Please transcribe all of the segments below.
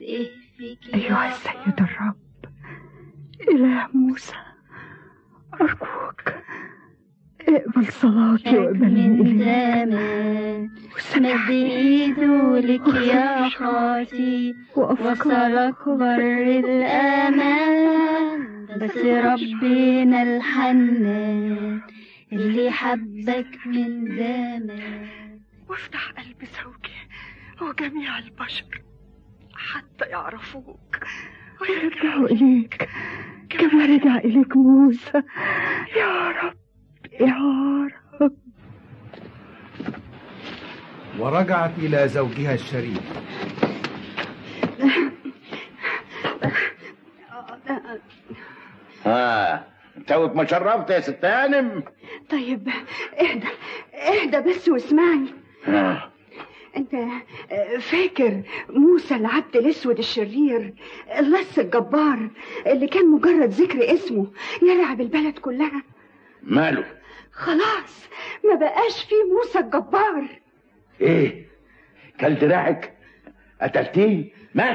أيها السيد الرب إله موسى أرجوك اقبل صلاتي واقبلني من إليك زمان مد ايده لك يا خاطي وصلك بر الامان بس ربنا الحنان اللي حبك من زمان وافتح قلب زوجي وجميع البشر حتى يعرفوك ويرجعوا إليك كما رجع إليك موسى يا رب يا رب ورجعت إلى زوجها الشريف ها توك ما شرفت يا ست هانم طيب اهدى اهدى بس واسمعني آه. انت فاكر موسى العبد الاسود الشرير اللص الجبار اللي كان مجرد ذكر اسمه يرعب البلد كلها ماله خلاص ما بقاش فيه موسى الجبار ايه كل دراعك قتلتيه مات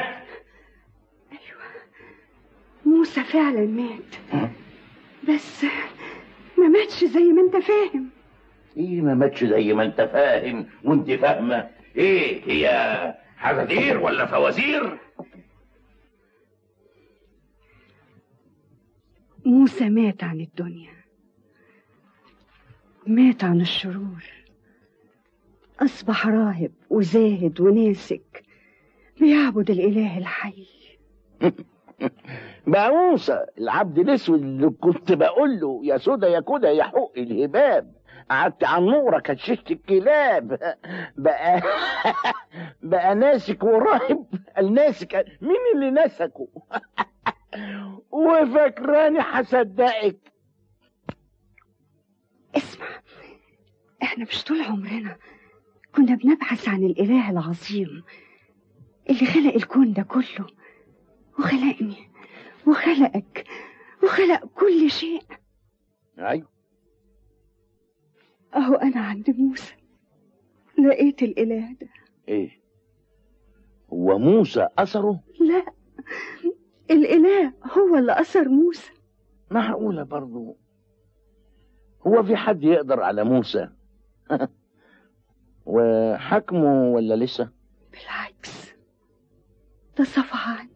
موسى فعلا مات بس ما ماتش زي ما انت فاهم ايه ما ماتش زي ما انت فاهم وانت فاهمه ايه هي حزادير ولا فوازير موسى مات عن الدنيا مات عن الشرور أصبح راهب وزاهد وناسك بيعبد الإله الحي بقى موسى العبد الاسود اللي كنت بقول له يا سودا يا كودا يا حق الهباب قعدت على النورة كششت الكلاب بقى بقى ناسك وراهب الناسك مين اللي نسكه وفاكراني هصدقك اسمع احنا مش طول عمرنا كنا بنبحث عن الإله العظيم اللي خلق الكون ده كله وخلقني وخلقك وخلق كل شيء ايوه أهو أنا عند موسى لقيت الإله ده ايه هو موسى اثره لا الإله هو اللي أثر موسى معقولة برضو هو في حد يقدر على موسى وحكمه ولا لسه بالعكس ده صفعان